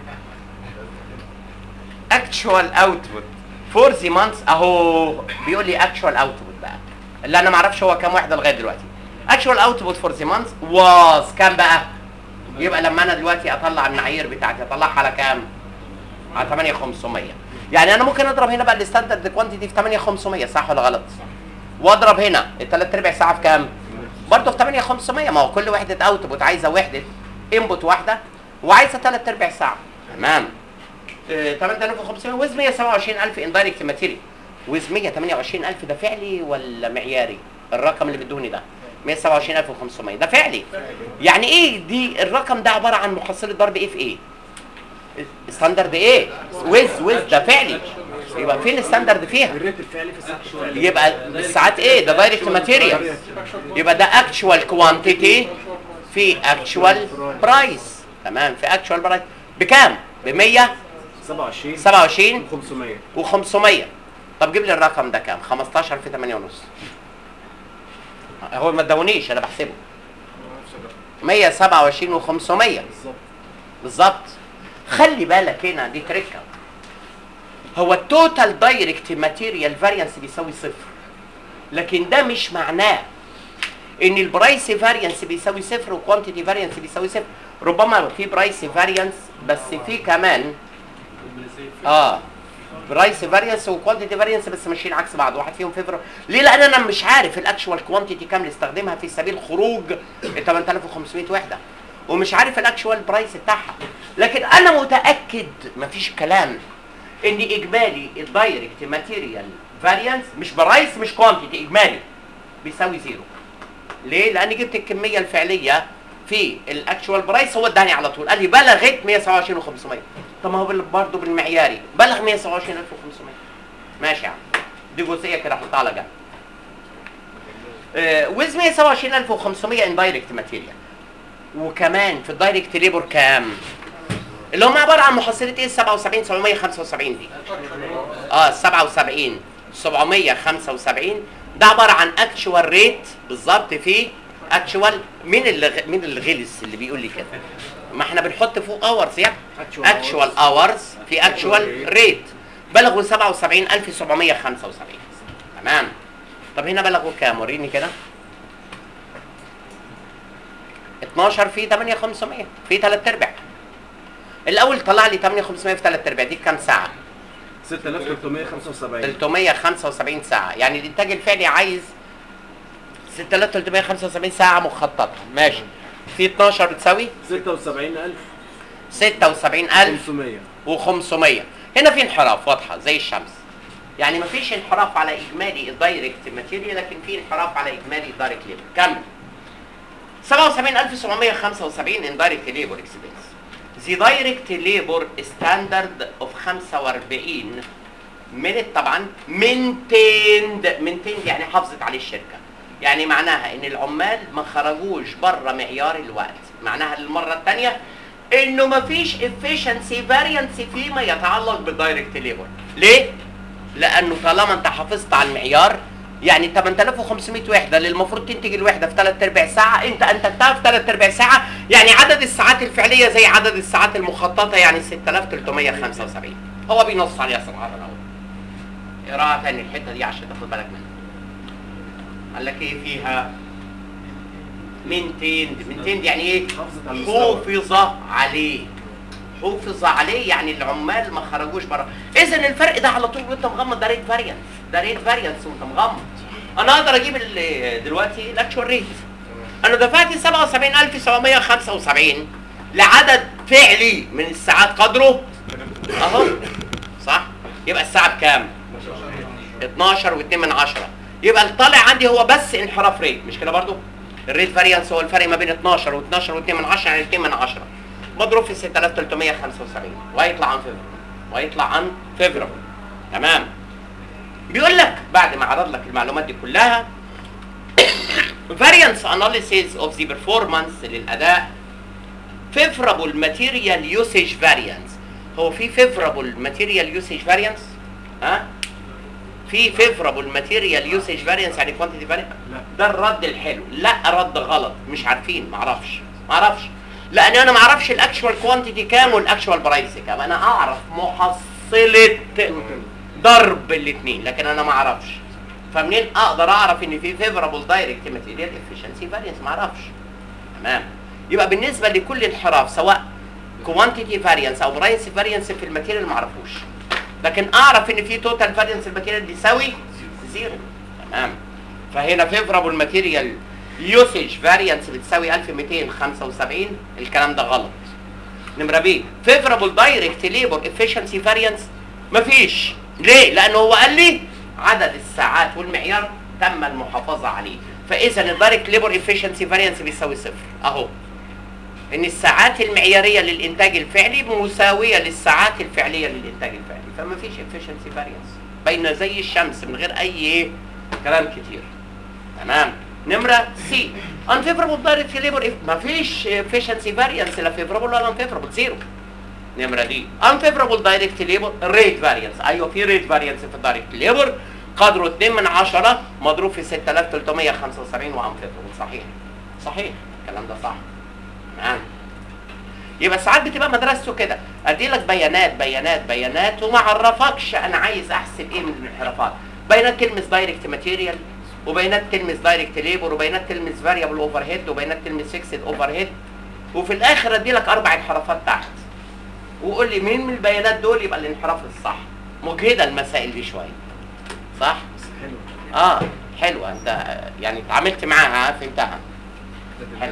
actual output for the months اهو بيقول لي actual output بقى اللي انا ما اعرفش هو كام واحده لغايه دلوقتي actual output for the months was كام بقى يبقى لما انا دلوقتي اطلع المعايير بتاعتي اطلعها على كام على 8500 يعني انا ممكن اضرب هنا بقى الستاندرد كوانتيتي في 8500 صح ولا غلط واضرب هنا الثلاث ارباع ساعه في كام برضه في 8500 ما هو كل وحده اوتبوت عايزه وحده انبوت واحده وعايزه ثلاث ارباع ساعه تمام آه، 8500 ويز 127000 اندايركت ماتيريال ويز 128000 ده فعلي ولا معياري الرقم اللي بدوني ده 127500 ده فعلي يعني ايه دي الرقم ده عباره عن محصله ضرب ايه في ايه ستاندرد ايه ويز ويز ده فعلي يبقى فين الستاندرد فيها الريت الفعلي في الساعه شويه يبقى الساعات ايه ده دايركت ماتيريال يبقى ده اكشوال كوانتيتي في اكشوال برايس تمام في اكشوال برايس بكام ب 27 127 500 و500 طب جيب لي الرقم ده كام 15 في 8 ونص هو ما ادونيش انا بحسبه 127 و500 بالظبط بالظبط خلي بالك هنا دي تركه هو التوتال دايركت ماتيريال فاريانس بيساوي صفر لكن ده مش معناه ان البرايس فاريانس بيساوي صفر وكوانتيتي فاريانس بيساوي صفر ربما في برايس فاريانس بس في كمان اه برايس فاريانس وكوانتيتي فاريانس بس ماشيين عكس بعض واحد فيهم فيفر ليه لان انا مش عارف الاكشوال كوانتيتي كام اللي استخدمها في سبيل خروج ال 8500 وحده ومش عارف الاكشوال برايس بتاعها لكن انا متاكد مفيش كلام ان اجمالي الدايركت ماتيريال فاريانس مش برايس مش كوانتيتي اجمالي بيساوي زيرو ليه؟ لان جبت الكميه الفعليه في الاكشوال برايس هو اداني على طول قال لي بلغت 127 و500 طب ما هو بال- برضه بالمعياري بلغ 127500 ماشي يا عم دي جزئيه كده احطها على جنب آه ويز 127500 اندايركت ماتيريال وكمان في الدايركت ليبر كام؟ اللي هم عباره عن محصله ايه 77 775 دي اه 77 775 ده عباره عن اكشوال ريت بالظبط في اكشوال مين اللي غ- مين اللي غلس اللي بيقول لي كده ما احنا بنحط فوق اورز يعني Actual اكشوال اورز في اكشوال ريت بلغوا 77775 تمام طب هنا بلغوا كام وريني كده 12 في 8500 في 3 ارباع الاول طلع لي 8500 في 3 ارباع دي كام ساعه 6375 375 ساعة يعني الإنتاج الفعلي عايز 6375 ساعة مخططة ماشي في 12 بتساوي 76500 76500 هنا في انحراف واضحة زي الشمس يعني مفيش انحراف على إجمالي الدايركت ماتيريال لكن في انحراف على إجمالي الدايركت ليبر كمل 77775 indirect labor expense the direct labor standard of 45 minute طبعا maintained maintained يعني حافظت عليه الشركه يعني معناها ان العمال ما خرجوش بره معيار الوقت معناها المره الثانيه انه ما فيش efficiency variance فيما يتعلق بالدايركت ليبر ليه لانه طالما انت حافظت على المعيار يعني 8500 وحده اللي المفروض تنتج الوحده في 3 ارباع ساعه انت انتجتها في 3 ارباع ساعه يعني عدد الساعات الفعليه زي عدد الساعات المخططه يعني 6375 هو بينص عليها صراحه الاول اقراها تاني الحته دي عشان تاخد بالك منها قال لك ايه فيها منتين منتين يعني ايه حافظت على المستوى. حفظ عليه حفظ عليه يعني العمال ما خرجوش بره اذا الفرق ده على طول وانت مغمض ده ريت فاريانس ده ريت فاريانس وانت مغمض انا اقدر اجيب ال- دلوقتي الاكشوال ريت انا دفعت 77775 لعدد فعلي من الساعات قدره اهو صح يبقى الساعه بكام 12 و2 من 10 يبقى الطالع عندي هو بس انحراف ريت مش كده برضو الريت فاريانس هو الفرق ما بين 12 و12 و2 من 10 يعني 2 من 10 مضروب في 6375 وهيطلع عن فيفربل وهيطلع عن فيفربل تمام بيقول لك بعد ما عرض لك المعلومات دي كلها variance analysis of the performance للاداء favorable material usage variance هو في favorable material usage variance ها في favorable material usage variance يعني quantity variance لا. ده الرد الحلو لا رد غلط مش عارفين معرفش معرفش لان انا معرفش الاكشوال كوانتيتي كام والاكشوال برايس كام انا اعرف محصله ضرب الاثنين لكن انا ما اعرفش فمنين اقدر اعرف ان في favorable direct material efficiency variance ما اعرفش تمام يبقى بالنسبه لكل انحراف سواء كوانتيتي فاريانس او برايس فاريانس في الماتيريال ما اعرفوش لكن اعرف ان في توتال فاريانس الماتيريال بيساوي زيرو تمام فهنا فيفرابل ماتيريال يوسج فاريانس بتساوي 1275 الكلام ده غلط نمره بي فيفرابل دايركت ليبر افشنسي فاريانس مفيش ليه لانه هو قال لي عدد الساعات والمعيار تم المحافظه عليه فاذا الدايركت ليبر افشنسي فاريانس بيساوي صفر اهو ان الساعات المعياريه للانتاج الفعلي مساويه للساعات الفعليه للانتاج الفعلي فما فيش efficiency variance باينه زي الشمس من غير اي ايه كلام كتير تمام نمره سي unfavorable direct labor if- ما فيش efficiency variance لا favorable ولا unfavorable زيرو نمره دي unfavorable direct labor rate variance ايوه في rate variance في الدايركت labor قدره 2 من 10 مضروب في 6375 وunfavorable صحيح صحيح الكلام ده صح تمام يبقى ساعات بتبقى مدرسته كده ادي لك بيانات بيانات بيانات وما عرفكش انا عايز احسب ايه من الانحرافات بيانات تلمس دايركت ماتيريال وبيانات تلمس دايركت ليبر وبيانات تلمس فاريبل اوفر هيد وبيانات تلمس فيكسد اوفر هيد وفي الاخر ادي لك اربع انحرافات تحت وقول لي مين من البيانات دول يبقى الانحراف الصح مجهده المسائل دي شويه صح بس حلو اه حلوه انت يعني اتعاملت معاها فهمتها حلو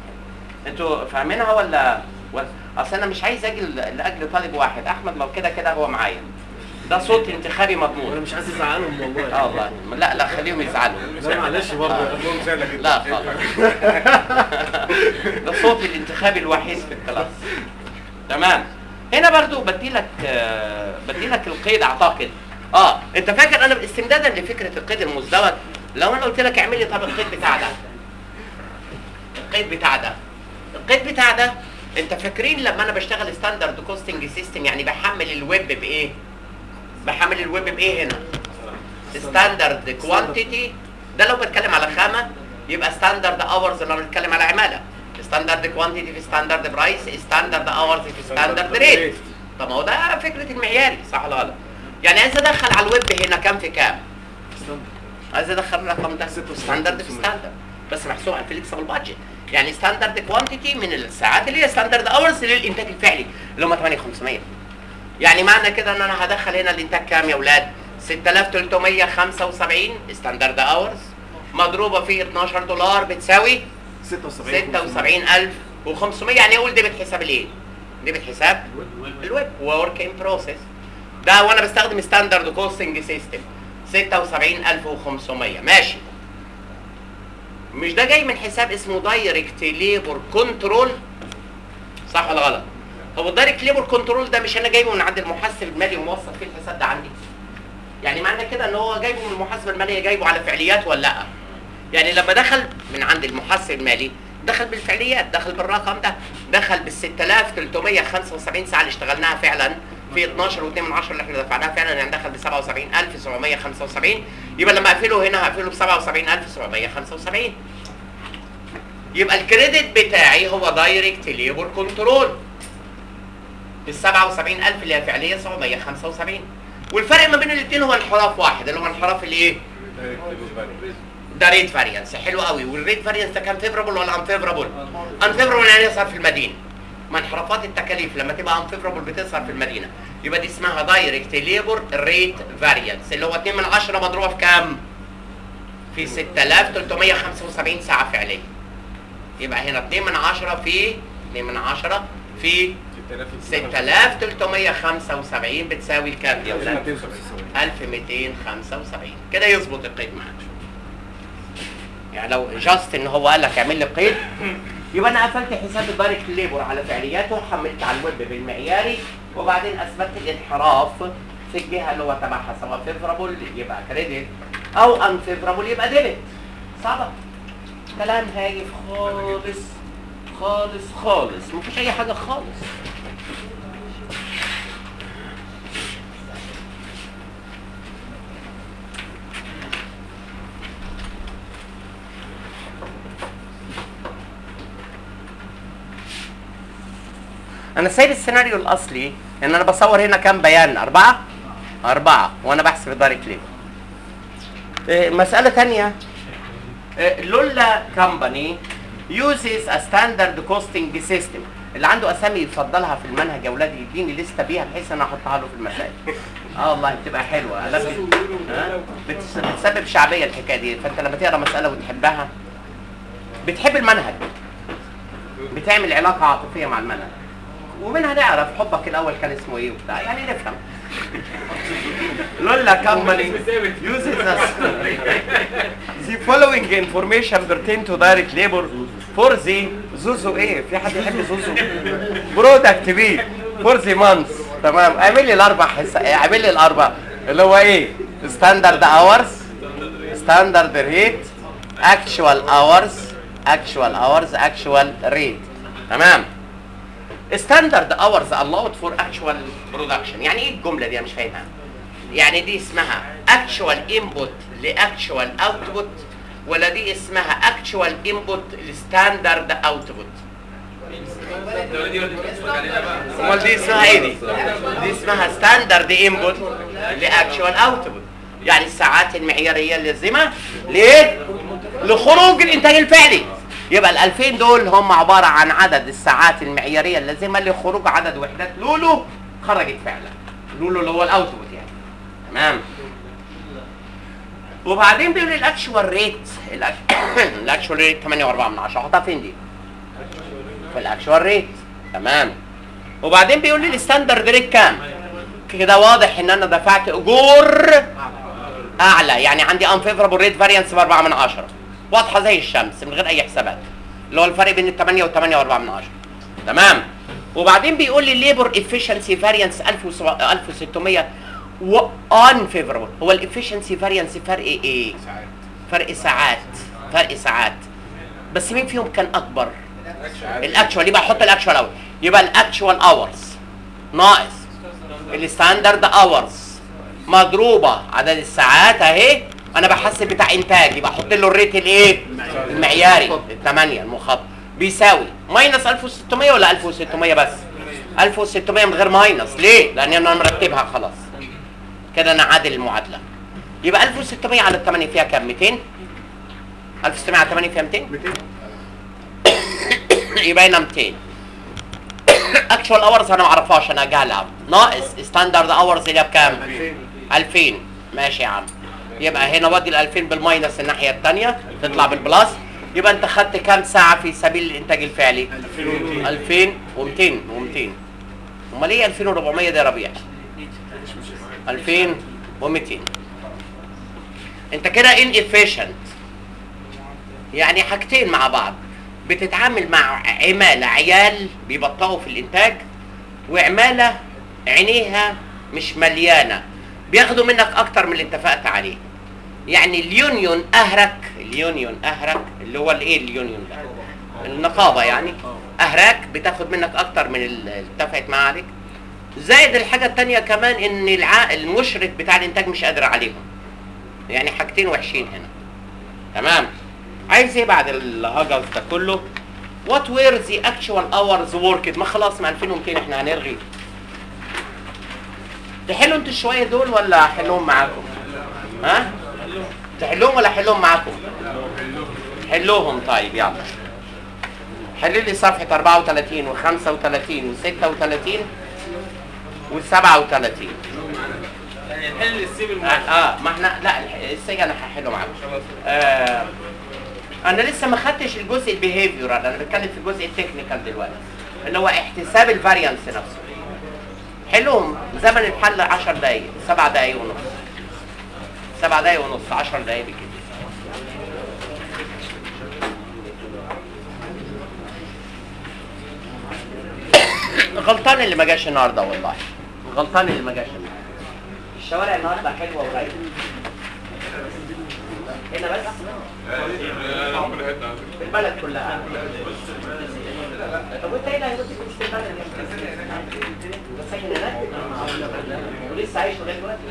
انتوا فاهمينها ولا ولا اصل انا مش عايز اجي ل- لاجل طالب واحد احمد لو كده كده هو معايا ده صوت انتخابي وانا مضمون مش عايز ازعلهم والله اه والله لا لا خليهم يزعلوا لا معلش برضه المهم سهله جدا لا خالص ده صوتي الانتخابي الوحيد في الكلاس تمام هنا برضو بدي لك آه، بدي لك القيد اعتقد اه انت فاكر انا استمدادا لفكره القيد المزدوج لو انا قلت لك اعمل لي طب القيد بتاع ده القيد بتاع ده القيد بتاع ده انت فاكرين لما انا بشتغل ستاندرد كوستنج سيستم يعني بحمل الويب بايه بحمل الويب بايه هنا ستاندرد كوانتيتي ده لو بتكلم على خامه يبقى ستاندرد اورز لو بتكلم على عماله ستاندرد كوانتيتي في ستاندرد برايس ستاندرد اورز في ستاندرد ريت طب ما هو ده فكره المعياري صح ولا غلط يعني عايز ادخل على الويب هنا كام في كام استنى. عايز ادخل الرقم ده ستة وستين ستاندرد في خمسمية. ستاندرد بس محسوب على فليكسبل بادجت يعني ستاندرد كوانتيتي من الساعات اللي هي ستاندرد اورز للانتاج الفعلي اللي هم 8500 يعني معنى كده ان انا هدخل هنا الانتاج كام يا اولاد 6375 ستاندرد اورز مضروبه في 12 دولار بتساوي 76 76500 يعني اقول دي بتحساب الايه؟ دي بتحساب الويب ورك ان بروسيس ده وانا بستخدم ستاندرد كوستنج سيستم 76500 ماشي مش ده جاي من حساب اسمه دايركت ليبر كنترول صح ولا غلط؟ هو الدايركت ليبر كنترول ده مش انا جايبه من عند المحاسب المالي وموصل فيه الحساب ده عندي يعني معنى كده ان هو جايبه من المحاسبه الماليه جايبه على فعليات ولا لا يعني لما دخل من عند المحاسب المالي دخل بالفعليات دخل بالرقم ده دخل بال 6375 ساعه اللي اشتغلناها فعلا في 12 و2 من 10 اللي احنا دفعناها فعلا هندخل ب 77775 يبقى لما اقفله هنا هقفله ب 77775 يبقى الكريدت بتاعي هو دايركت ليبر كنترول ال 77000 اللي هي فعليا 775 والفرق ما بين الاثنين هو انحراف واحد اللي هو انحراف الايه؟ ده ريت فاريانس حلو قوي والريت فاريانس ده كان فيفربل ولا ان فيفربل؟ ان فيفربل يعني يظهر في المدينه ما انحرافات التكاليف لما تبقى ان فيفربل بتظهر في المدينه يبقى دي اسمها دايركت ليبر ريت فاريانس اللي هو 2 من 10 مضروبه في كام؟ في 6375 ساعه فعليه يبقى هنا 2 من 10 في 2 من 10 في 6375 بتساوي كام يا ولاد؟ 1275 كده يظبط القيد معاك يعني لو جاست ان هو قال لك اعمل لي قيد يبقى انا قفلت حساب الدايركت ليبر على فعلياته حملت على الويب بالمعياري وبعدين اثبتت الانحراف في الجهه اللي هو تبعها سواء فيفرابل يبقى كريدت او ان فيفرابل يبقى ديبت صعبه كلام هايف خالص خالص خالص مفيش اي حاجه خالص انا سايب السيناريو الاصلي ان انا بصور هنا كام بيان اربعه اربعه وانا بحسب الدايركت ليبر إيه، مساله ثانيه لولا كمباني uses a standard costing system اللي عنده اسامي يفضلها في المنهج يا اولاد يديني لسته بيها بحيث انا احطها له في المسائل اه والله بتبقى حلوه ألف... ها؟ بتس- بتسبب شعبيه الحكايه دي فانت لما تقرا مساله وتحبها بتحب المنهج بتعمل علاقه عاطفيه مع المنهج ومنها نعرف حبك الاول كان اسمه ايه وبتاع يعني نفهم لولا كمباني uses us the following information pertain to direct labor for the زوزو ايه في حد يحب زوزو برودكت بي for the months تمام اعمل لي الاربع حس... اعمل لي الاربع اللي هو ايه ستاندرد اورز ستاندرد ريت اكشوال اورز اكشوال اورز اكشوال ريت تمام ستاندرد اورز allowed فور اكشوال برودكشن يعني ايه الجمله دي انا مش فاهمها يعني دي اسمها اكشوال انبوت لاكشوال اوتبوت ولا دي اسمها اكشوال انبوت لستاندرد اوتبوت امال دي اسمها ايه دي دي اسمها ستاندرد انبوت لاكشوال اوتبوت يعني الساعات المعياريه اللازمه ليه لخروج الانتاج الفعلي يبقى ال 2000 دول هم عباره عن عدد الساعات المعياريه اللازمه لخروج عدد وحدات لولو خرجت فعلا لولو اللي هو الاوتبوت يعني تمام وبعدين بيقول الاكشوال ريت الاكشوال ريت 8.4 من 10 احطها فين دي؟ في الاكشوال ريت تمام وبعدين بيقول لي الستاندرد ريت كام؟ كده واضح ان انا دفعت اجور اعلى يعني عندي انفيفربل ريت فاريانس ب 4 من 10 واضحه زي الشمس من غير اي حسابات اللي هو الفرق بين ال 8 و 8 و4 من 10 تمام وبعدين بيقول لي ليبر افشنسي فاريانس 1600 وانفيفربل هو الافشنسي فاريانس فرق ايه؟ فرق ساعات فرق ساعات بس مين فيهم كان اكبر؟ الاكشوال يبقى احط الاكشوال اول يبقى الاكشوال اورز ناقص الستاندرد اورز مضروبه عدد الساعات اهي انا بحسب بتاع انتاج يبقى احط له الريت الايه المعياري الثمانيه المخاطب بيساوي ماينس 1600 ولا 1600 بس 1600 من غير ماينس ليه لان انا مرتبها خلاص كده انا عادل المعادله يبقى 1600 على 8 فيها كام 200 1600 على 8 فيها 200 يبقى هنا 200 اكشوال اورز انا ما اعرفهاش انا جهلها ناقص ستاندرد اورز اللي هي بكام 2000 ماشي يا عم يبقى هنا ودي ال 2000 بالماينس الناحيه الثانيه تطلع بالبلس يبقى انت خدت كام ساعه في سبيل الانتاج الفعلي 2200 و200 امال ايه 2400 ده يا ربيع 2200 انت كده ان efficient يعني حاجتين مع بعض بتتعامل مع عماله عيال بيبطئوا في الانتاج وعماله عينيها مش مليانه بياخدوا منك اكتر من اللي اتفقت عليه يعني اليونيون اهرك اليونيون اهرك اللي هو الايه اليونيون ده النقابه يعني اهرك بتاخد منك اكتر من اللي اتفقت معاه عليك زائد الحاجه التانية كمان ان الع... المشرف بتاع الانتاج مش قادر عليهم يعني حاجتين وحشين هنا تمام عايز ايه بعد الهجس ده كله وات وير ذا اكشوال اورز وركد ما خلاص ما 2200 احنا هنرغي تحلوا انتوا الشويه دول ولا احلهم معاكم ها تحلهم ولا احلهم معاكم حلوهم طيب يلا حل لي صفحه 34 و35 و36 و37 يعني نحل السيب اه, المعين آه ما احنا لا الح- السجن انا هحله معاكم آه انا لسه ما خدتش الجزء البيهيفيورال انا بتكلم في الجزء التكنيكال دلوقتي اللي هو احتساب الفاريانس نفسه حلوهم زمن الحل 10 دقايق 7 دقايق ونص 7 دقايق ونص 10 دقايق بكده غلطان اللي ما جاش النهارده والله غلطان اللي ما جاش النهارده الشوارع النهارده حلوه ورايقه هنا بس في البلد كلها طب وانت ايه اللي هيوديك وسط البلد يعني؟ انت ساكن هناك؟ ولسه عايش لغايه دلوقتي؟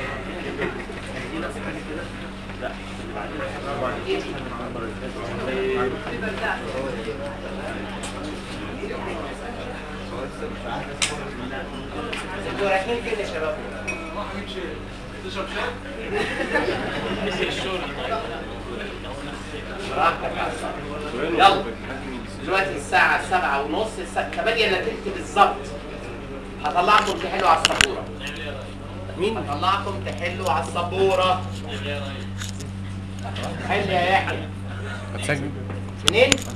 لا انتوا رايحين فين يا شباب؟ راح اجيب شاي تشرب شاي؟ براحتك على الصبر. يلا دلوقتي الساعة سبعة ونص الساعة 8 الا تلت بالظبط هطلعكم تحلوا على السبورة مين؟ هطلعكم تحلوا على السبورة حل يا يحيى هتسجل منين؟